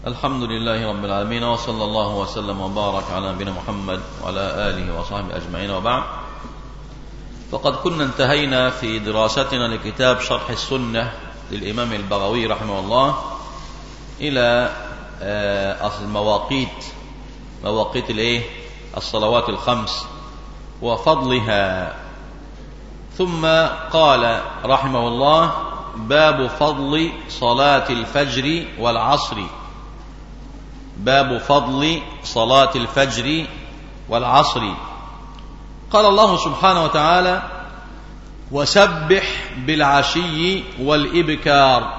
الحمد لله رب العالمين وصلى الله وسلم وبارك على نبينا محمد وعلى آله وصحبه أجمعين وبعد فقد كنا انتهينا في دراستنا لكتاب شرح السنة للإمام البغوي رحمه الله إلى آه، أصل المواقيت مواقيت الإيه؟ الصلوات الخمس وفضلها ثم قال رحمه الله باب فضل صلاة الفجر والعصر باب فضل صلاة الفجر والعصر قال الله سبحانه وتعالى وسبح بالعشي والإبكار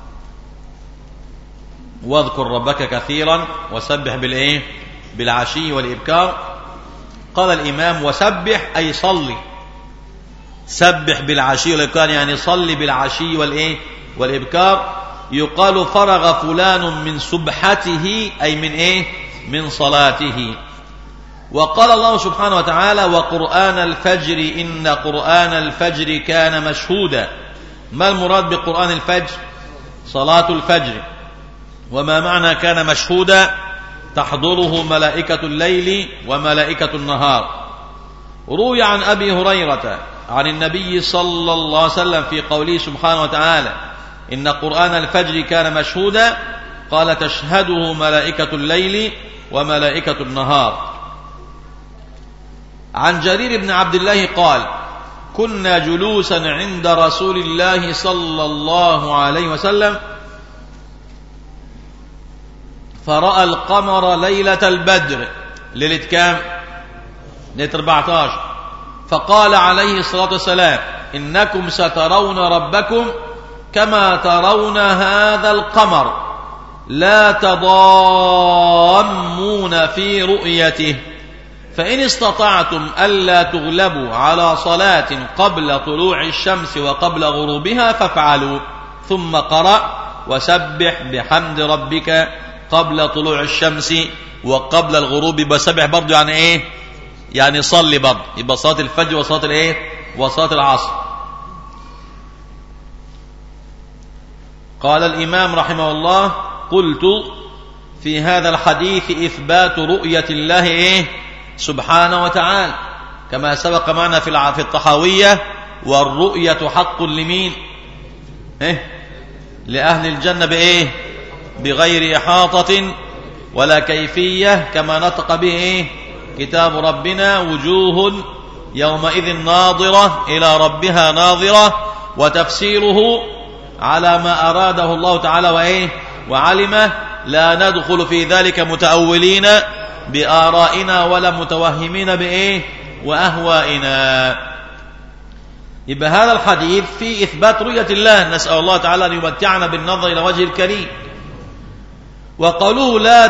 واذكر ربك كثيرا وسبح بالإيه بالعشي والإبكار قال الإمام وسبح أي صلي سبح بالعشي والإبكار يعني صلي بالعشي والإيه والإبكار يقال فرغ فلان من سبحته أي من إيه من صلاته وقال الله سبحانه وتعالى وقرآن الفجر إن قرآن الفجر كان مشهودا ما المراد بقرآن الفجر صلاة الفجر وما معنى كان مشهودا تحضره ملائكة الليل وملائكة النهار روي عن أبي هريرة عن النبي صلى الله عليه وسلم في قوله سبحانه وتعالى إن قرآن الفجر كان مشهودا قال تشهده ملائكة الليل وملائكة النهار عن جرير بن عبد الله قال كنا جلوسا عند رسول الله صلى الله عليه وسلم فرأى القمر ليلة البدر ليلة كام؟ ليلة 14 فقال عليه الصلاة والسلام إنكم سترون ربكم كما ترون هذا القمر لا تضامون في رؤيته فإن استطعتم ألا تغلبوا على صلاة قبل طلوع الشمس وقبل غروبها فافعلوا ثم قرأ وسبح بحمد ربك قبل طلوع الشمس وقبل الغروب بسبح برضه يعني ايه يعني صلي برضه يبقى صلاة الفجر وصلاة الايه وصلاة العصر قال الإمام رحمه الله قلت في هذا الحديث إثبات رؤية الله إيه سبحانه وتعالى كما سبق معنا في في الطحاوية والرؤية حق لمين إيه لأهل الجنة بإيه بغير إحاطة ولا كيفية كما نطق به إيه كتاب ربنا وجوه يومئذ ناظرة إلى ربها ناظرة وتفسيره على ما أراده الله تعالى وإيه وعلمه لا ندخل في ذلك متأولين بآرائنا ولا متوهمين بإيه وأهوائنا يبقى هذا الحديث في إثبات رؤية الله نسأل الله تعالى أن يمتعنا بالنظر إلى وجه الكريم وقالوا لا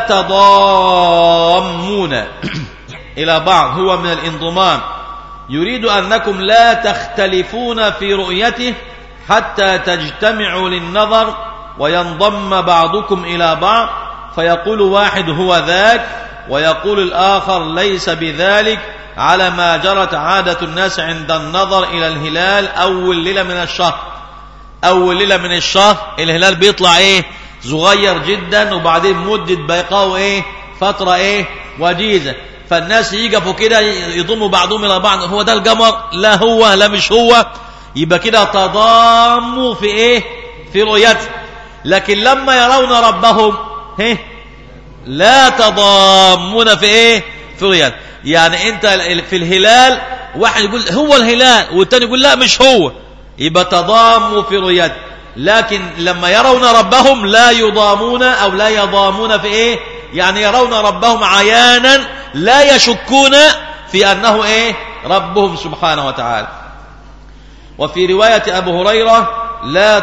تضامون إلى بعض هو من الانضمام يريد أنكم لا تختلفون في رؤيته حتى تجتمعوا للنظر وينضم بعضكم إلى بعض فيقول واحد هو ذاك ويقول الآخر ليس بذلك على ما جرت عادة الناس عند النظر إلى الهلال أول ليلة من الشهر أول ليلة من الشهر الهلال بيطلع إيه صغير جدا وبعدين مدة بيقاه إيه فترة إيه وجيزة فالناس يقفوا كده يضموا بعضهم إلى بعض هو ده القمر لا هو لا مش هو يبقى كده تضاموا في إيه في رؤيته لكن لما يرون ربهم هيه لا تضامون في ايه في رؤيته يعني انت في الهلال واحد يقول هو الهلال والتاني يقول لا مش هو يبقى تضاموا في رؤيته لكن لما يرون ربهم لا يضامون او لا يضامون في ايه يعني يرون ربهم عيانا لا يشكون في انه ايه ربهم سبحانه وتعالى وفي رواية ابو هريرة لا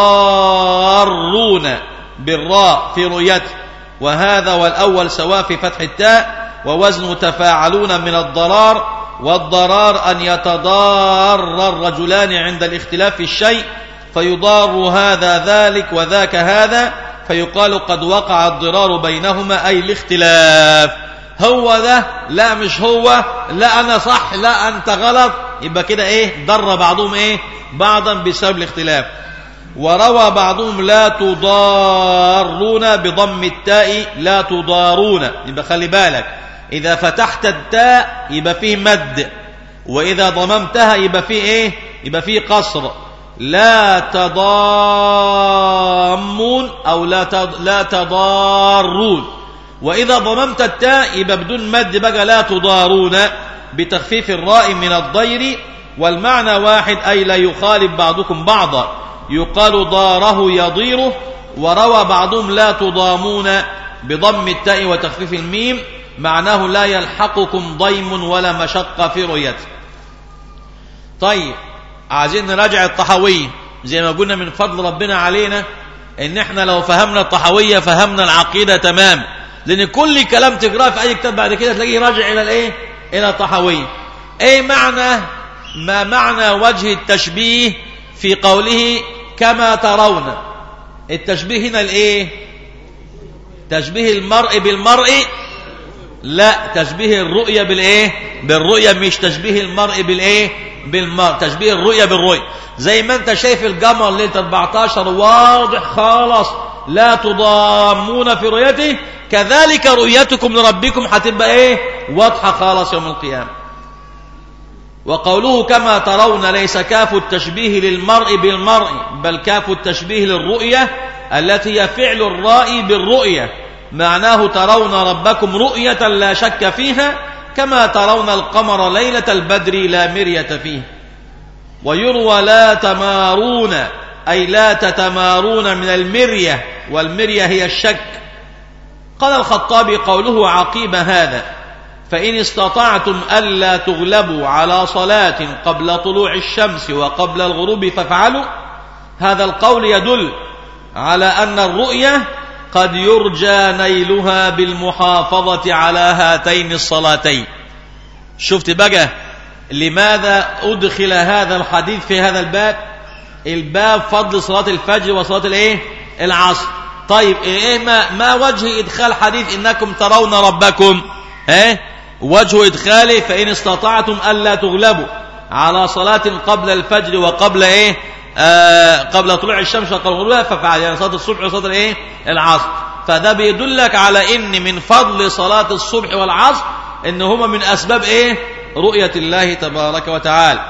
تضارون بالراء في رؤيته وهذا والأول سواء في فتح التاء ووزن تفاعلون من الضرار والضرار أن يتضار الرجلان عند الاختلاف في الشيء فيضار هذا ذلك وذاك هذا فيقال قد وقع الضرار بينهما أي الاختلاف هو ده لا مش هو لا أنا صح لا أنت غلط يبقى كده إيه ضر بعضهم إيه بعضا بسبب الاختلاف وروى بعضهم لا تضارون بضم التاء لا تضارون يبقى خلي بالك إذا فتحت التاء يبقى فيه مد وإذا ضممتها يبقى فيه إيه يبقى فيه قصر لا تضامون أو لا لا تضارون وإذا ضممت التاء يبقى بدون مد بقى لا تضارون بتخفيف الراء من الضير والمعنى واحد أي لا يخالف بعضكم بعضا يقال ضاره يضيره وروى بعضهم لا تضامون بضم التاء وتخفيف الميم معناه لا يلحقكم ضيم ولا مشقة في رؤيته طيب عايزين نراجع الطحوية زي ما قلنا من فضل ربنا علينا ان احنا لو فهمنا الطحوية فهمنا العقيدة تمام لان كل كلام تقراه في اي كتاب بعد كده تلاقيه راجع الى الايه الى الطحوية ايه معنى ما معنى وجه التشبيه في قوله كما ترون التشبيه هنا الايه تشبيه المرء بالمرء لا تشبيه الرؤية بالايه بالرؤية مش تشبيه المرء بالايه بالمرء تشبيه الرؤية بالرؤية زي ما انت شايف القمر ليلة 14 واضح خالص لا تضامون في رؤيته كذلك رؤيتكم لربكم هتبقى ايه واضحة خالص يوم القيامة وقوله كما ترون ليس كاف التشبيه للمرء بالمرء بل كاف التشبيه للرؤية التي هي فعل الرائي بالرؤية معناه ترون ربكم رؤية لا شك فيها كما ترون القمر ليلة البدر لا مرية فيه ويروى لا تمارون أي لا تتمارون من المرية والمرية هي الشك قال الخطابي قوله عقيب هذا فإن استطعتم ألا تغلبوا على صلاة قبل طلوع الشمس وقبل الغروب فافعلوا هذا القول يدل على أن الرؤية قد يرجى نيلها بالمحافظة على هاتين الصلاتين شفت بقى لماذا أدخل هذا الحديث في هذا الباب الباب فضل صلاة الفجر وصلاة الايه العصر طيب ايه ما, ما وجه ادخال حديث انكم ترون ربكم ايه وجه ادخاله فان استطعتم الا تغلبوا على صلاة قبل الفجر وقبل ايه آه قبل طلوع الشمس وقبل غروبها ففعل يعني صلاة الصبح وصلاة الايه العصر فده بيدلك على ان من فضل صلاة الصبح والعصر ان هما من اسباب ايه رؤية الله تبارك وتعالى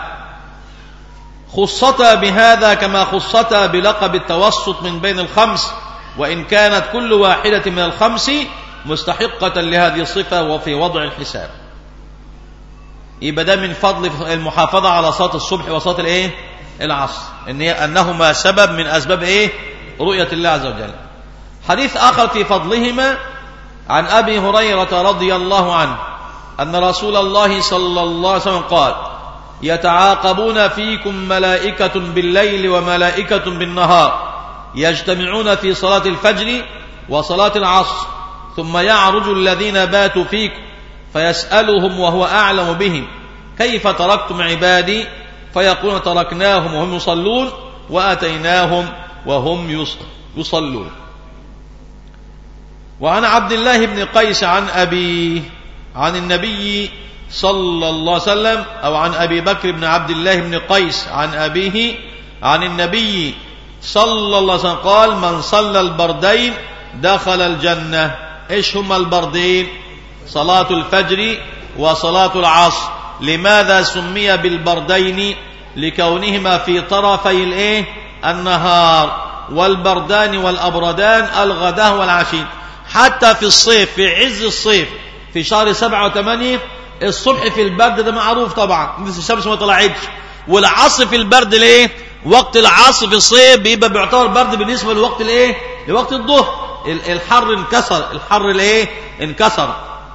خصتا بهذا كما خصتا بلقب التوسط من بين الخمس وإن كانت كل واحدة من الخمس مستحقة لهذه الصفة وفي وضع الحساب يبقى ده من فضل المحافظة على صلاة الصبح وصلاة الايه العصر إن أنهما سبب من أسباب ايه رؤية الله عز وجل حديث آخر في فضلهما عن أبي هريرة رضي الله عنه أن رسول الله صلى الله عليه وسلم قال يتعاقبون فيكم ملائكة بالليل وملائكة بالنهار يجتمعون في صلاة الفجر وصلاة العصر ثم يعرج الذين باتوا فيكم فيسألهم وهو أعلم بهم كيف تركتم عبادي فيقولون تركناهم وهم يصلون وأتيناهم وهم يصلون وعن عبد الله بن قيس عن أبي عن النبي صلى الله عليه وسلم أو عن أبي بكر بن عبد الله بن قيس عن أبيه عن النبي صلى الله عليه وسلم قال من صلى البردين دخل الجنة إيش هما البردين صلاة الفجر وصلاة العصر لماذا سمي بالبردين لكونهما في طرفي الايه النهار والبردان والأبردان الغداء والعشي حتى في الصيف في عز الصيف في شهر سبعة وثمانية الصبح في البرد ده معروف طبعا لسه الشمس ما طلعتش والعصر في البرد ليه وقت العصر في الصيف بيبقى بيعتبر برد بالنسبه لوقت الايه لوقت الظهر الحر انكسر الحر الايه انكسر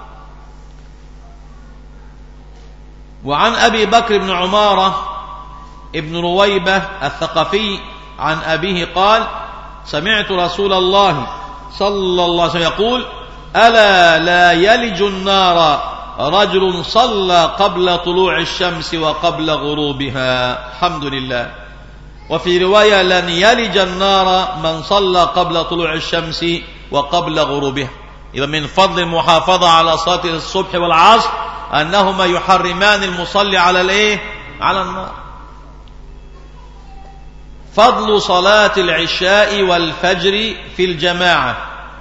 وعن ابي بكر بن عماره ابن رويبه الثقفي عن ابيه قال سمعت رسول الله صلى الله عليه وسلم يقول الا لا يلج النار رجل صلى قبل طلوع الشمس وقبل غروبها الحمد لله وفي رواية لن يلج النار من صلى قبل طلوع الشمس وقبل غروبها إذا من فضل المحافظة على صلاة الصبح والعصر أنهما يحرمان المصلي على الإيه؟ على النار فضل صلاة العشاء والفجر في الجماعة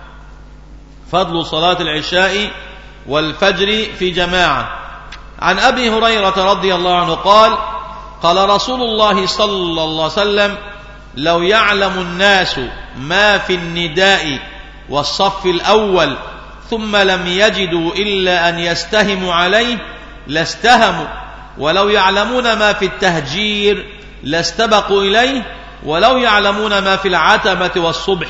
فضل صلاة العشاء والفجر في جماعة عن أبي هريرة رضي الله عنه قال قال رسول الله صلى الله عليه وسلم لو يعلم الناس ما في النداء والصف الأول ثم لم يجدوا إلا أن يستهموا عليه لاستهموا ولو يعلمون ما في التهجير لاستبقوا إليه ولو يعلمون ما في العتمة والصبح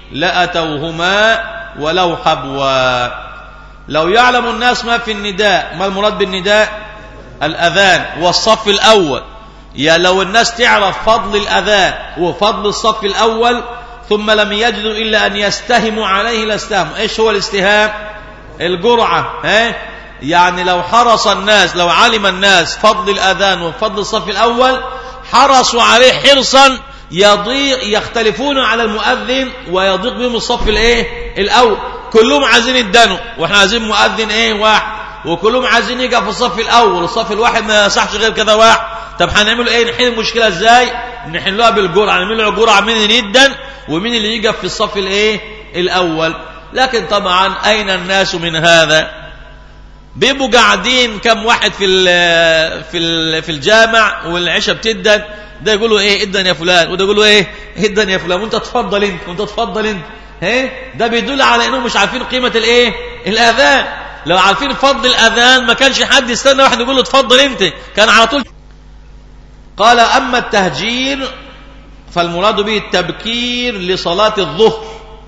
لأتوهما ولو حبوا لو يعلم الناس ما في النداء ما المراد بالنداء الأذان والصف الأول يا لو الناس تعرف فضل الأذان وفضل الصف الأول ثم لم يجدوا إلا أن يستهموا عليه لاستهموا إيش هو الاستهام الجرعة ها يعني لو حرص الناس لو علم الناس فضل الأذان وفضل الصف الأول حرصوا عليه حرصا يضيق يختلفون على المؤذن ويضيق بهم الصف الايه الاول كلهم عايزين يدنوا واحنا عايزين مؤذن ايه واحد وكلهم عايزين يقف في الصف الاول الصف الواحد ما يصحش غير كذا واحد طب هنعمل ايه نحل المشكله ازاي نحلها بالجرعه نعمل له جرعه مين اللي يدن ومين اللي يقف في الصف الايه الاول لكن طبعا اين الناس من هذا بيبقوا قاعدين كم واحد في ال في ال في الجامع والعشاء بتدن ده يقول له ايه ادن يا فلان وده يقول له ايه ادن يا فلان وانت تفضل انت وانت تفضل انت ها ده بيدل على انهم مش عارفين قيمه الايه الاذان لو عارفين فضل الاذان ما كانش حد يستنى واحد يقول له اتفضل انت كان على طول قال اما التهجير فالمراد به التبكير لصلاه الظهر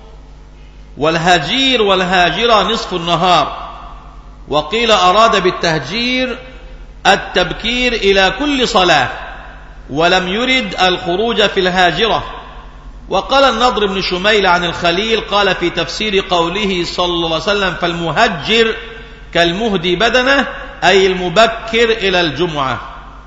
والهجير والهاجره نصف النهار وقيل اراد بالتهجير التبكير الى كل صلاه ولم يرد الخروج في الهاجرة وقال النضر بن شميل عن الخليل قال في تفسير قوله صلى الله عليه وسلم فالمهجر كالمهدي بدنه أي المبكر إلى الجمعة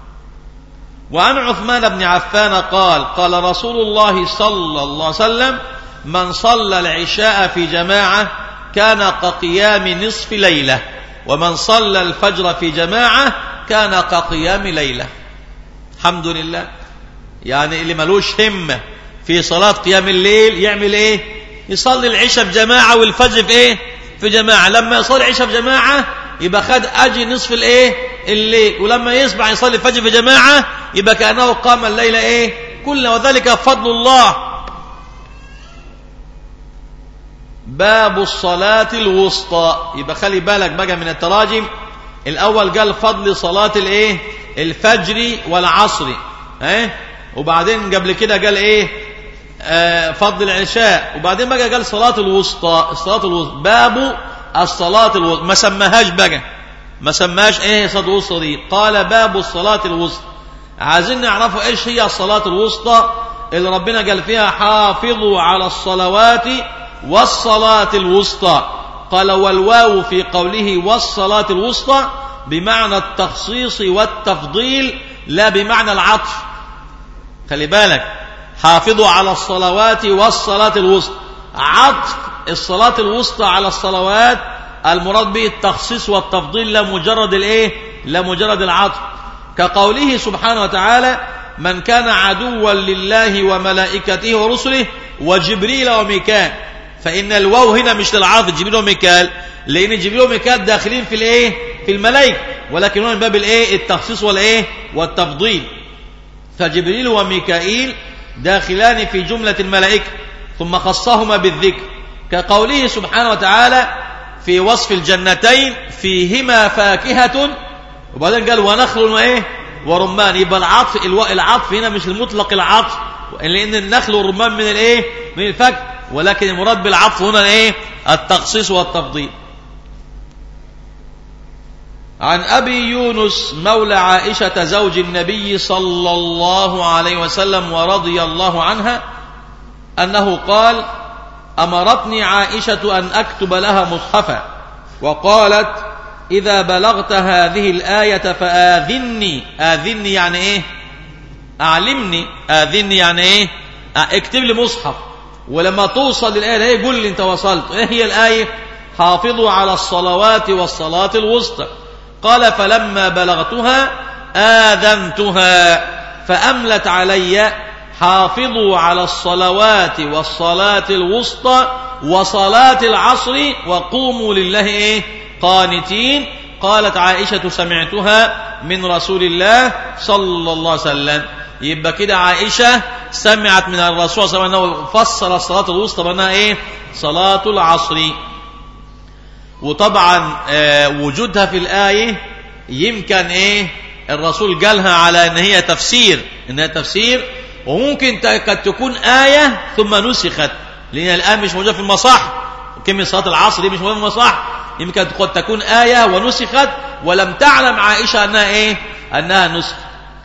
وعن عثمان بن عفان قال قال رسول الله صلى الله عليه وسلم من صلى العشاء في جماعة كان كقيام نصف ليلة ومن صلى الفجر في جماعة كان كقيام ليلة الحمد لله يعني اللي ملوش همة في صلاة قيام الليل يعمل ايه يصلي العشاء في جماعة والفجر في ايه في جماعة لما يصلي العشاء في جماعة يبقى خد أجي نصف الايه الليل ولما يصبح يصلي الفجر في جماعة يبقى كأنه قام الليل ايه كله وذلك فضل الله باب الصلاة الوسطى يبقى خلي بالك بقى من التراجم الأول قال فضل صلاة الايه الفجر والعصر ها وبعدين قبل كده قال ايه آه فضل العشاء وبعدين بقى قال صلاة الوسطى الصلاة الوسطى باب الصلاة الوسطى ما سماهاش بقى ما سماهاش ايه صلاة الوسطى دي قال باب الصلاة الوسطى عايزين نعرفوا ايش هي الصلاة الوسطى اللي ربنا قال فيها حافظوا على الصلوات والصلاة الوسطى قال والواو في قوله والصلاة الوسطى بمعنى التخصيص والتفضيل لا بمعنى العطف خلي بالك حافظوا على الصلوات والصلاة الوسطى عطف الصلاة الوسطى على الصلوات المراد به التخصيص والتفضيل لا مجرد الايه لا مجرد العطف كقوله سبحانه وتعالى من كان عدوا لله وملائكته ورسله وجبريل وميكال فإن الواو هنا مش للعاطف جبريل وميكال لأن جبريل وميكال داخلين في الايه في الملائكة ولكن هو من باب الايه التخصيص والايه والتفضيل فجبريل وميكائيل داخلان في جملة الملائكة ثم خصهما بالذكر كقوله سبحانه وتعالى في وصف الجنتين فيهما فاكهة وبعدين قال ونخل وايه ورمان يبقى العطف العطف هنا مش المطلق العطف لان النخل والرمان من الايه من الفاكهه ولكن المراد بالعطف هنا الايه التخصيص والتفضيل عن ابي يونس مولى عائشه زوج النبي صلى الله عليه وسلم ورضي الله عنها انه قال امرتني عائشه ان اكتب لها مصحفا وقالت اذا بلغت هذه الايه فاذني اذني يعني ايه اعلمني اذني يعني ايه اكتب لي مصحف ولما توصل للايه دي قول لي انت وصلت ايه هي الايه حافظوا على الصلوات والصلاه الوسطى قال فلما بلغتها آذنتها فأملت علي حافظوا على الصلوات والصلاة الوسطى وصلاة العصر وقوموا لله إيه قانتين قالت عائشة سمعتها من رسول الله صلى الله عليه وسلم يبقى كده عائشة سمعت من الرسول صلى الله عليه وسلم أنه فسر الصلاة الوسطى بأنها إيه صلاة العصر وطبعا آه وجودها في الآية يمكن إيه الرسول قالها على ان هي تفسير انها تفسير وممكن قد تكون آية ثم نسخت لأن الآن مش موجودة في المصاح كلمة صلاة العصر دي مش موجودة في المصاح يمكن قد تكون آية ونسخت ولم تعلم عائشة أنها إيه أنها نسخ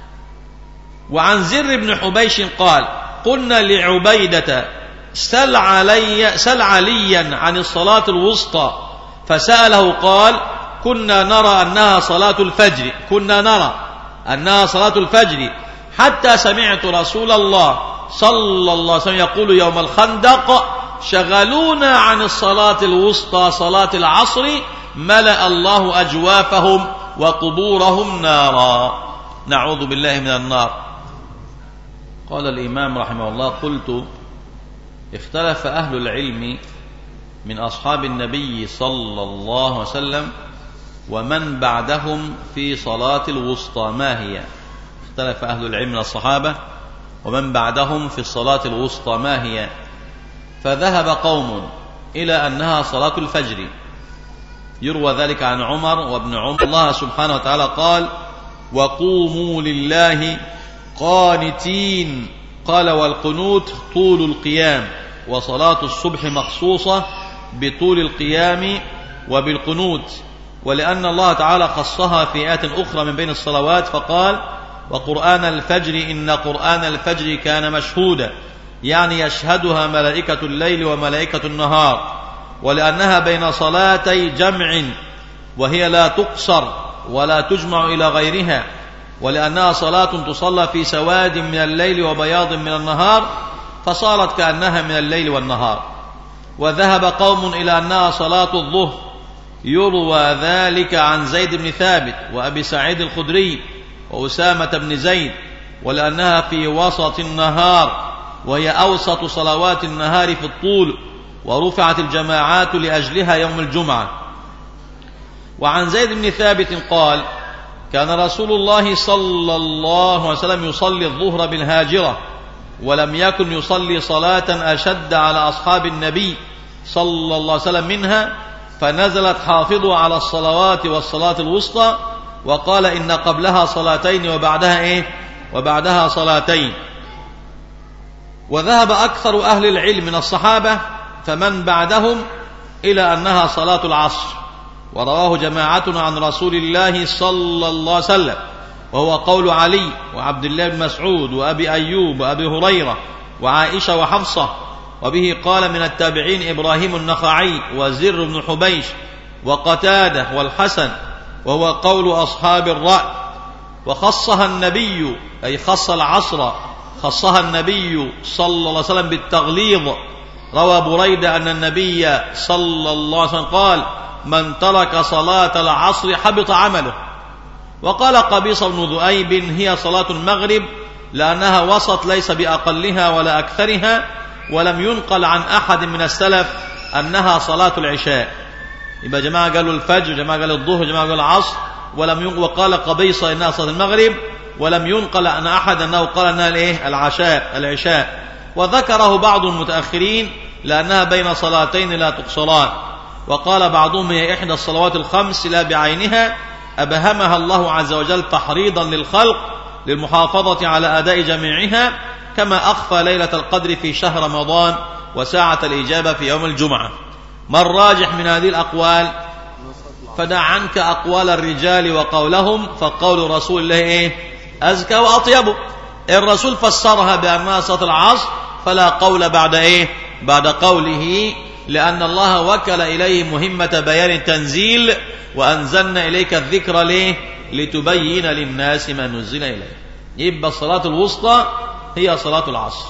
وعن زر بن حبيش قال قلنا لعبيدة سل علي سل عليا عن الصلاة الوسطى فسأله قال كنا نرى أنها صلاة الفجر كنا نرى أنها صلاة الفجر حتى سمعت رسول الله صلى الله عليه وسلم يقول يوم الخندق شغلونا عن الصلاة الوسطى صلاة العصر ملأ الله أجوافهم وقبورهم نارا نعوذ بالله من النار قال الإمام رحمه الله قلت اختلف أهل العلم من أصحاب النبي صلى الله عليه وسلم ومن بعدهم في صلاة الوسطى ما هي اختلف أهل العلم من الصحابة ومن بعدهم في الصلاة الوسطى ما هي فذهب قوم إلى أنها صلاة الفجر يروى ذلك عن عمر وابن عمر الله سبحانه وتعالى قال وقوموا لله قانتين قال والقنوت طول القيام وصلاة الصبح مخصوصة بطول القيام وبالقنوت ولأن الله تعالى خصها في آيات أخرى من بين الصلوات فقال وقرآن الفجر إن قرآن الفجر كان مشهودا يعني يشهدها ملائكة الليل وملائكة النهار ولأنها بين صلاتي جمع وهي لا تقصر ولا تجمع إلى غيرها ولأنها صلاة تصلى في سواد من الليل وبياض من النهار فصارت كأنها من الليل والنهار وذهب قوم إلى أنها صلاة الظهر يروى ذلك عن زيد بن ثابت وأبي سعيد الخدري وأسامة بن زيد ولأنها في وسط النهار وهي أوسط صلوات النهار في الطول ورفعت الجماعات لأجلها يوم الجمعة وعن زيد بن ثابت قال كان رسول الله صلى الله عليه وسلم يصلي الظهر بالهاجرة ولم يكن يصلي صلاة أشد على أصحاب النبي صلى الله عليه وسلم منها فنزلت حافظوا على الصلوات والصلاة الوسطى وقال إن قبلها صلاتين وبعدها إيه وبعدها صلاتين وذهب أكثر أهل العلم من الصحابة فمن بعدهم إلى أنها صلاة العصر ورواه جماعة عن رسول الله صلى الله عليه وسلم وهو قول علي وعبد الله بن مسعود وأبي أيوب وأبي هريرة وعائشة وحفصة وبه قال من التابعين إبراهيم النخعي وزر بن حبيش وقتادة والحسن وهو قول أصحاب الرأي وخصها النبي أي خص العصر خصها النبي صلى الله عليه وسلم بالتغليظ روى بريدة أن النبي صلى الله عليه وسلم قال من ترك صلاة العصر حبط عمله وقال قبيص بن ذؤيب هي صلاة المغرب لأنها وسط ليس بأقلها ولا أكثرها ولم ينقل عن أحد من السلف أنها صلاة العشاء يبقى جماعة قالوا الفجر جماعة قالوا الظهر جماعة قالوا العصر ولم ينقل وقال قبيصة إنها صلاة المغرب ولم ينقل عن أحد أنه قال أنها الإيه العشاء العشاء وذكره بعض المتأخرين لأنها بين صلاتين لا تقصران وقال بعضهم هي إحدى الصلوات الخمس لا بعينها أبهمها الله عز وجل تحريضا للخلق للمحافظة على أداء جميعها كما أخفى ليلة القدر في شهر رمضان وساعة الإجابة في يوم الجمعة ما الراجح من هذه الأقوال فدع عنك أقوال الرجال وقولهم فقول رسول الله إيه أزكى وأطيب الرسول فسرها بأنها صلاة العصر فلا قول بعد إيه بعد قوله لأن الله وكل إليه مهمة بيان التنزيل وأنزلنا إليك الذكر ليه لتبين للناس ما نزل إليه يبقى الصلاة الوسطى هي صلاة العصر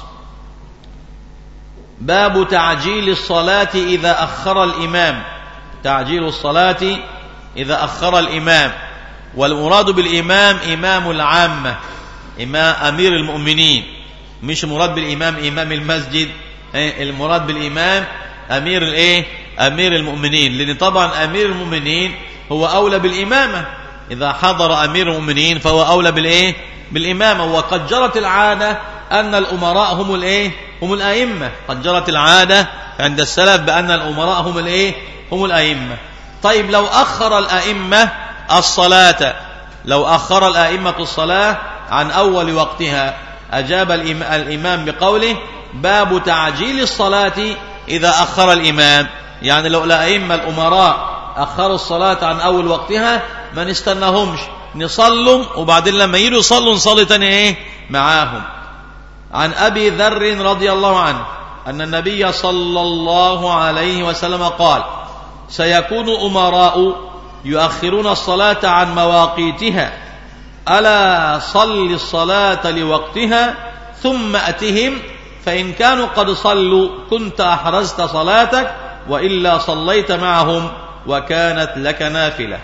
باب تعجيل الصلاة إذا أخر الإمام تعجيل الصلاة إذا أخر الإمام والمراد بالإمام إمام العامة إمام أمير المؤمنين مش مراد بالإمام إمام المسجد إيه المراد بالإمام أمير الإيه أمير المؤمنين لأن طبعا أمير المؤمنين هو أولى بالإمامة إذا حضر أمير المؤمنين فهو أولى بالإيه بالإمامة وقد جرت العادة أن الأمراء هم الإيه هم الأئمة قد جرت العادة عند السلف بأن الأمراء هم الإيه هم الأئمة طيب لو أخر الأئمة الصلاة لو أخر الأئمة الصلاة عن أول وقتها أجاب الإمام بقوله باب تعجيل الصلاة إذا أخر الإمام يعني لو الأئمة الأمراء أخروا الصلاة عن أول وقتها ما نستناهمش نصلوا وبعدين لما يجوا يصلوا نصلي تاني إيه معاهم عن أبي ذر رضي الله عنه أن النبي صلى الله عليه وسلم قال سيكون أمراء يؤخرون الصلاة عن مواقيتها ألا صل الصلاة لوقتها ثم أتهم فإن كانوا قد صلوا كنت أحرزت صلاتك وإلا صليت معهم وكانت لك نافلة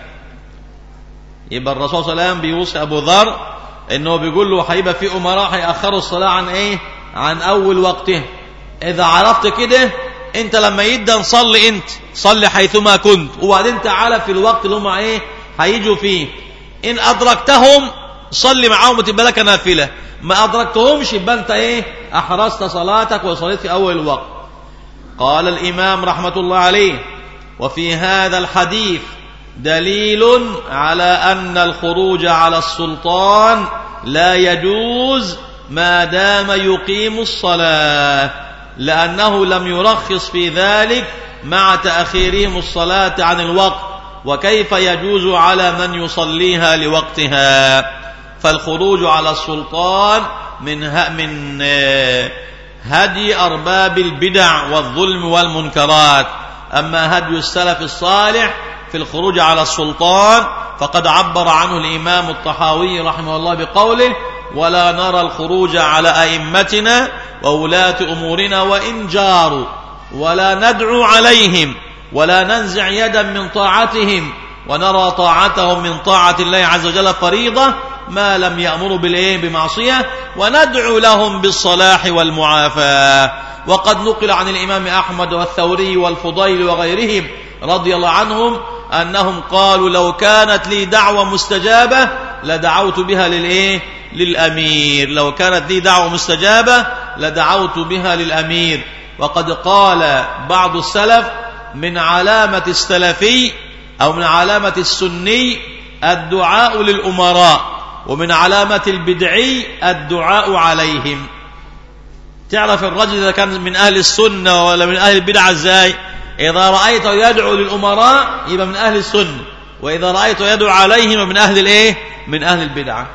يبقى الرسول صلى الله عليه وسلم بيوصي أبو ذر إنه بيقول له هيبقى في أمراء هيأخروا الصلاة عن إيه؟ عن أول وقته إذا عرفت كده أنت لما يبدأ نصلي أنت صلي حيثما كنت وبعدين تعالى في الوقت اللي هم إيه؟ هيجوا فيه إن أدركتهم صلي معاهم وتبقى لك نافلة ما أدركتهمش يبقى أنت إيه؟ أحرزت صلاتك وصليت في أول الوقت قال الإمام رحمة الله عليه وفي هذا الحديث دليل على أن الخروج على السلطان لا يجوز ما دام يقيم الصلاة لأنه لم يرخص في ذلك مع تأخيرهم الصلاة عن الوقت وكيف يجوز على من يصليها لوقتها فالخروج على السلطان من من هدي أرباب البدع والظلم والمنكرات أما هدي السلف الصالح في الخروج على السلطان فقد عبر عنه الإمام الطحاوي رحمه الله بقوله ولا نرى الخروج على أئمتنا وولاة أمورنا وإن جاروا ولا ندعو عليهم ولا ننزع يدا من طاعتهم ونرى طاعتهم من طاعة الله عز وجل فريضة ما لم يأمروا بالإيه بمعصية وندعو لهم بالصلاح والمعافاة وقد نقل عن الإمام أحمد والثوري والفضيل وغيرهم رضي الله عنهم أنهم قالوا لو كانت لي دعوة مستجابة لدعوت بها للإيه للأمير لو كانت لي دعوة مستجابة لدعوت بها للأمير وقد قال بعض السلف من علامة السلفي أو من علامة السني الدعاء للأمراء ومن علامة البدعي الدعاء عليهم تعرف الرجل إذا كان من أهل السنة ولا من أهل البدعة ازاي إذا رأيته يدعو للأمراء يبقى من أهل السنة وإذا رأيته يدعو عليهم من أهل الإيه من أهل البدعة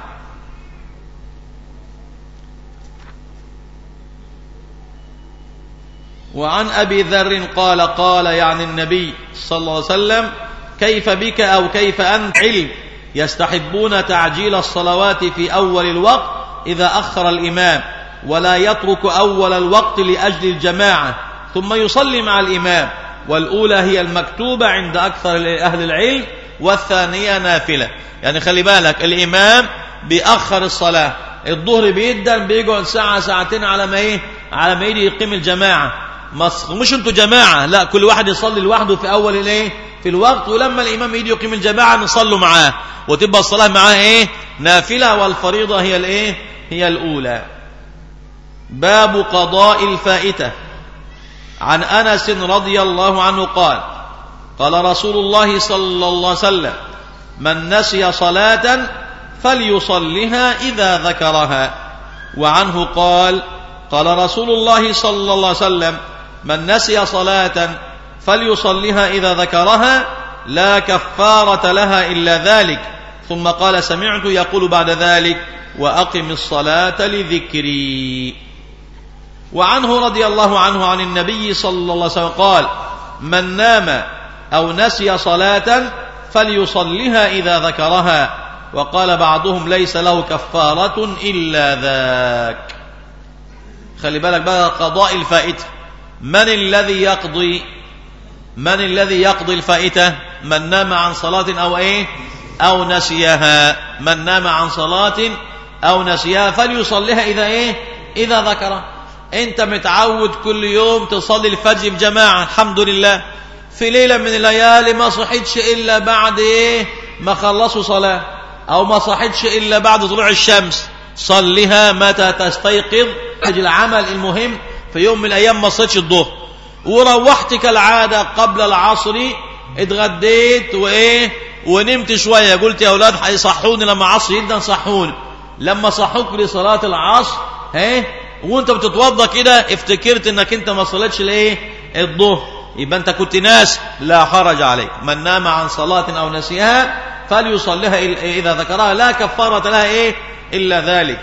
وعن أبي ذر قال قال يعني النبي صلى الله عليه وسلم كيف بك أو كيف أنت علم يستحبون تعجيل الصلوات في أول الوقت إذا أخر الإمام ولا يترك أول الوقت لأجل الجماعة ثم يصلي مع الإمام والأولى هي المكتوبة عند أكثر أهل العلم والثانية نافلة يعني خلي بالك الإمام بيأخر الصلاة الظهر بيدن بيقعد ساعة ساعتين على ما إيه على ما يجي يقيم الجماعة مش انتوا جماعة لا كل واحد يصلي لوحده في أول الايه في الوقت ولما الإمام يجي يقيم الجماعة نصلوا معاه وتبقى الصلاة معاه إيه نافلة والفريضة هي الإيه هي الأولى باب قضاء الفائتة عن أنس رضي الله عنه قال قال رسول الله صلى الله عليه وسلم من نسي صلاة فليصلها إذا ذكرها وعنه قال قال رسول الله صلى الله عليه وسلم من نسي صلاة فليصلها إذا ذكرها لا كفارة لها إلا ذلك ثم قال سمعت يقول بعد ذلك وأقم الصلاة لذكري وعنه رضي الله عنه عن النبي صلى الله عليه وسلم قال من نام أو نسي صلاة فليصلها إذا ذكرها وقال بعضهم ليس له كفارة إلا ذاك خلي بالك بقى قضاء الفائتة من الذي يقضي من الذي يقضي الفائتة من نام عن صلاة أو إيه أو نسيها من نام عن صلاة أو نسيها فليصليها إذا إيه إذا ذكره أنت متعود كل يوم تصلي الفجر بجماعة الحمد لله في ليلة من الليالي ما صحيتش إلا بعد إيه ما خلصوا صلاة أو ما صحيتش إلا بعد طلوع الشمس صلها متى تستيقظ العمل المهم في يوم من الأيام ما صليتش الظهر وروحت كالعادة قبل العصر اتغديت وإيه ونمت شوية قلت يا أولاد هيصحوني لما عصر يبدأ صحوني لما صحوك لصلاة العصر ها وانت بتتوضى كده افتكرت انك انت ما صليتش الايه الظهر يبقى انت كنت ناس لا حرج عليك من نام عن صلاة او نسيها فليصليها اذا ذكرها لا كفارة لها ايه الا ذلك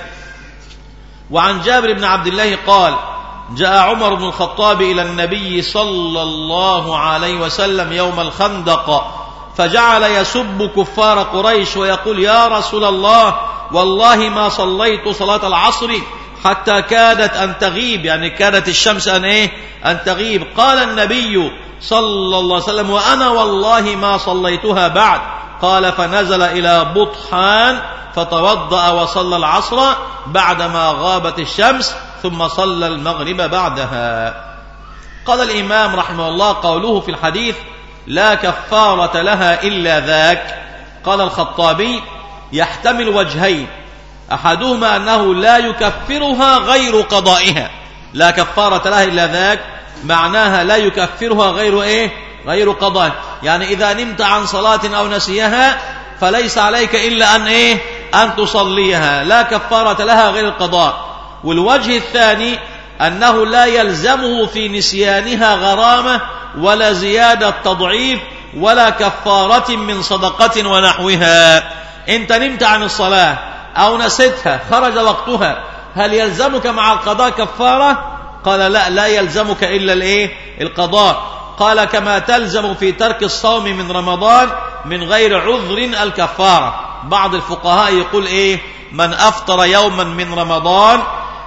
وعن جابر بن عبد الله قال جاء عمر بن الخطاب الى النبي صلى الله عليه وسلم يوم الخندق فجعل يسب كفار قريش ويقول يا رسول الله والله ما صليت صلاة العصر حتى كادت أن تغيب يعني كادت الشمس أن إيه أن تغيب قال النبي صلى الله عليه وسلم وأنا والله ما صليتها بعد قال فنزل إلى بطحان فتوضأ وصلى العصر بعدما غابت الشمس ثم صلى المغرب بعدها قال الإمام رحمه الله قوله في الحديث لا كفارة لها إلا ذاك قال الخطابي يحتمل وجهين أحدهما أنه لا يكفرها غير قضائها لا كفارة لها إلا ذاك معناها لا يكفرها غير إيه غير قضاء يعني إذا نمت عن صلاة أو نسيها فليس عليك إلا أن إيه أن تصليها لا كفارة لها غير القضاء والوجه الثاني أنه لا يلزمه في نسيانها غرامة ولا زيادة تضعيف ولا كفارة من صدقة ونحوها انت نمت عن الصلاة أو نسيتها خرج وقتها هل يلزمك مع القضاء كفارة قال لا لا يلزمك إلا الإيه القضاء قال كما تلزم في ترك الصوم من رمضان من غير عذر الكفارة بعض الفقهاء يقول إيه من أفطر يوما من رمضان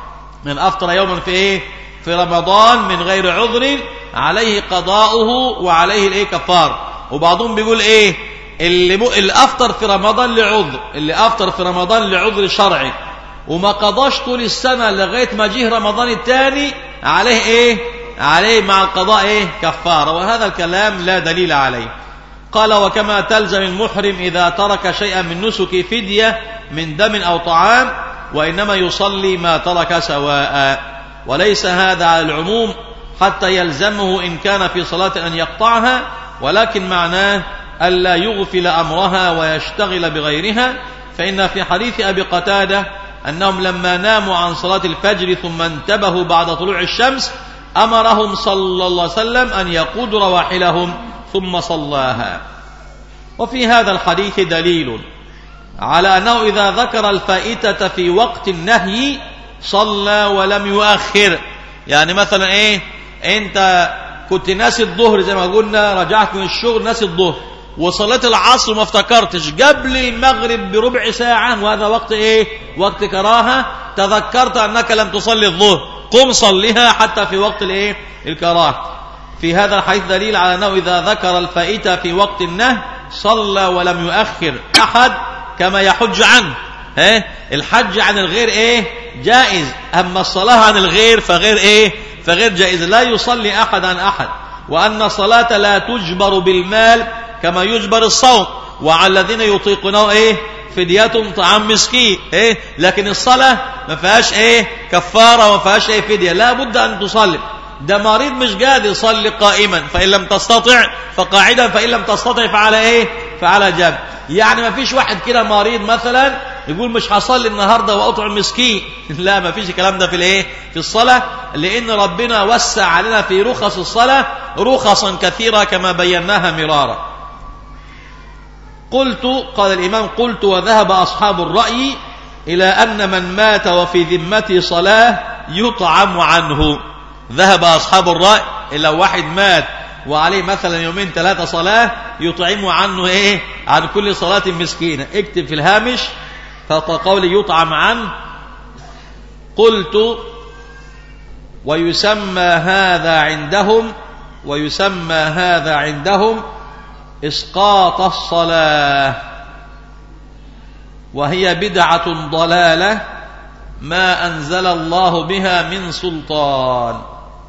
من أفطر يوما في إيه في رمضان من غير عذر عليه قضاؤه وعليه الإيه كفار وبعضهم بيقول إيه اللي, م... اللي أفطر في رمضان لعذر اللي أفطر في رمضان لعذر شرعي وما قضاش طول السنة لغاية ما جه رمضان الثاني عليه إيه عليه مع القضاء إيه كفارة وهذا الكلام لا دليل عليه قال وكما تلزم المحرم إذا ترك شيئا من نسك فدية من دم أو طعام وإنما يصلي ما ترك سواء وليس هذا على العموم حتى يلزمه إن كان في صلاة أن يقطعها ولكن معناه ألا يغفل أمرها ويشتغل بغيرها فإن في حديث أبي قتادة أنهم لما ناموا عن صلاة الفجر ثم انتبهوا بعد طلوع الشمس أمرهم صلى الله عليه وسلم أن يقودوا رواحلهم ثم صلاها وفي هذا الحديث دليل على أنه إذا ذكر الفائتة في وقت النهي صلى ولم يؤخر يعني مثلا إيه أنت كنت ناسي الظهر زي ما قلنا رجعت من الشغل ناسي الظهر وصلاة العصر ما افتكرتش قبل المغرب بربع ساعة وهذا وقت ايه وقت كراهة تذكرت انك لم تصلي الظهر قم صليها حتى في وقت الايه الكراهة في هذا الحديث دليل على انه اذا ذكر الفائتة في وقت النهي صلى ولم يؤخر احد كما يحج عنه ها الحج عن الغير ايه جائز اما الصلاة عن الغير فغير ايه فغير جائز لا يصلي احد عن احد وان الصلاة لا تجبر بالمال كما يجبر الصوم وعلى الذين يطيقونه ايه فدية طعام مسكين ايه لكن الصلاة ما فيهاش ايه كفارة وما فيهاش ايه فدية لا بد ان تصلي ده مريض مش قادر يصلي قائما فإن لم تستطع فقاعدا فإن لم تستطع فعلى ايه فعلى جنب يعني ما فيش واحد كده مريض مثلا يقول مش هصلي النهارده واطعم مسكين لا ما فيش الكلام ده في الايه في الصلاه لان ربنا وسع علينا في رخص الصلاه رخصا كثيره كما بيناها مرارا قلت قال الإمام قلت وذهب أصحاب الرأي إلى أن من مات وفي ذمته صلاة يطعم عنه ذهب أصحاب الرأي إلى واحد مات وعليه مثلا يومين ثلاثة صلاة يطعم عنه إيه عن كل صلاة مسكينة اكتب في الهامش فقولي يطعم عنه قلت ويسمى هذا عندهم ويسمى هذا عندهم إسقاط الصلاة وهي بدعة ضلالة ما أنزل الله بها من سلطان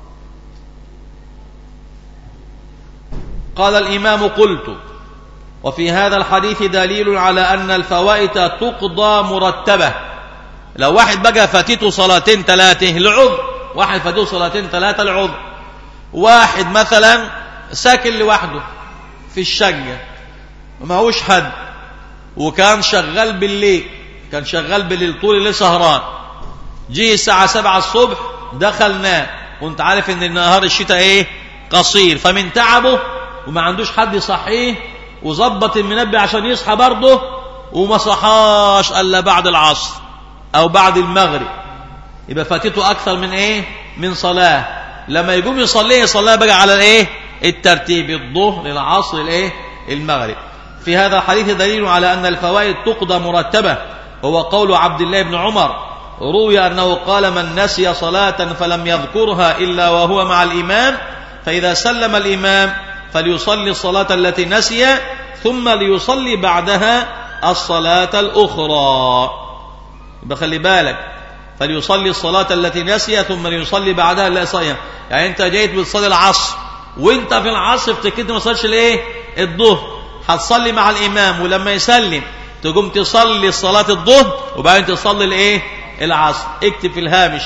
قال الإمام قلت وفي هذا الحديث دليل على أن الفوائد تقضى مرتبة لو واحد بقى فاتته صلاتين ثلاثة العذر واحد فاتته صلاتين ثلاثة العذر واحد مثلا ساكن لوحده في الشقة ومعهوش حد وكان شغال بالليل كان شغال بالليل طول الليل سهران جه الساعة سبعة الصبح دخل نام وانت عارف ان النهار الشتاء ايه قصير فمن تعبه وما عندوش حد يصحيه وظبط المنبه عشان يصحى برضه وما صحاش الا بعد العصر او بعد المغرب يبقى فاتته اكثر من ايه من صلاه لما يقوم يصلي يصليها بقى على الايه الترتيب الظهر العصر الايه المغرب في هذا الحديث دليل على ان الفوائد تقضى مرتبه هو قول عبد الله بن عمر روي انه قال من نسي صلاه فلم يذكرها الا وهو مع الامام فاذا سلم الامام فليصلي الصلاة التي نسي ثم ليصلي بعدها الصلاة الأخرى يبقى خلي بالك فليصلي الصلاة التي نسي ثم ليصلي بعدها لا صيام يعني انت جيت بتصلي العصر وانت في العصر افتكرت ما صليتش الايه الظهر هتصلي مع الامام ولما يسلم تقوم تصلي صلاة الظهر وبعدين تصلي الايه العصر اكتب في الهامش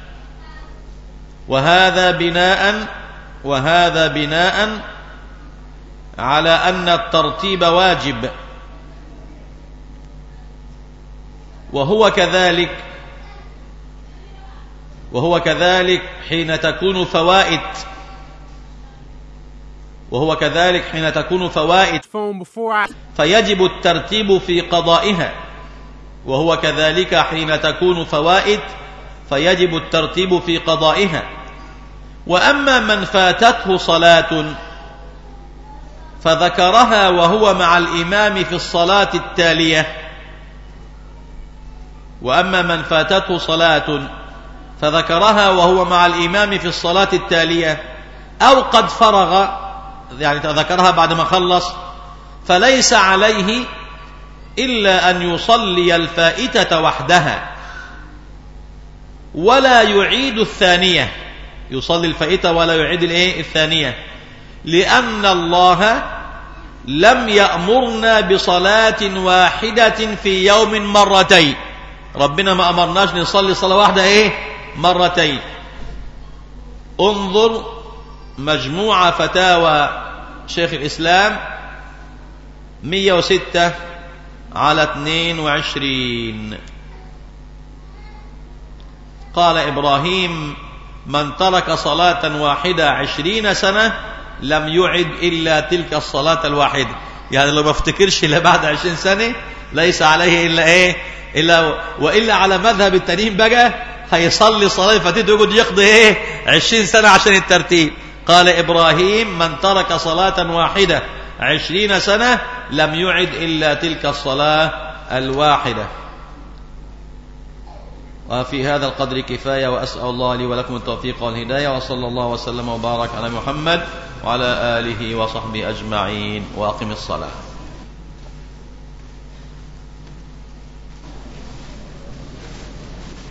وهذا بناء وهذا بناء على أن الترتيب واجب وهو كذلك وهو كذلك حين تكون فوائد وهو كذلك حين تكون فوائد فيجب الترتيب في قضائها وهو كذلك حين تكون فوائد فيجب الترتيب في قضائها وأما من فاتته صلاة فذكرها وهو مع الإمام في الصلاة التالية وأما من فاتته صلاة فذكرها وهو مع الإمام في الصلاة التالية أو قد فرغ يعني ذكرها بعد ما خلص فليس عليه إلا أن يصلي الفائتة وحدها ولا يعيد الثانية يصلي الفائتة ولا يعيد الايه الثانية لأن الله لم يأمرنا بصلاة واحدة في يوم مرتين ربنا ما أمرناش نصلي صلاة واحدة إيه مرتين انظر مجموعة فتاوى شيخ الإسلام 106 على 22 قال إبراهيم من ترك صلاة واحدة عشرين سنة لم يعد إلا تلك الصلاة الواحدة يعني لو ما افتكرش إلا بعد عشرين سنة ليس عليه إلا إيه إلا وإلا على مذهب التانيين بقى هيصلي صلاة فاتته يقعد يقضي إيه عشرين سنة عشان الترتيب قال إبراهيم من ترك صلاة واحدة عشرين سنة لم يعد إلا تلك الصلاة الواحدة وفي هذا القدر كفاية وأسأل الله لي ولكم التوفيق والهداية وصلى الله وسلم وبارك على محمد وعلى آله وصحبه أجمعين وأقم الصلاة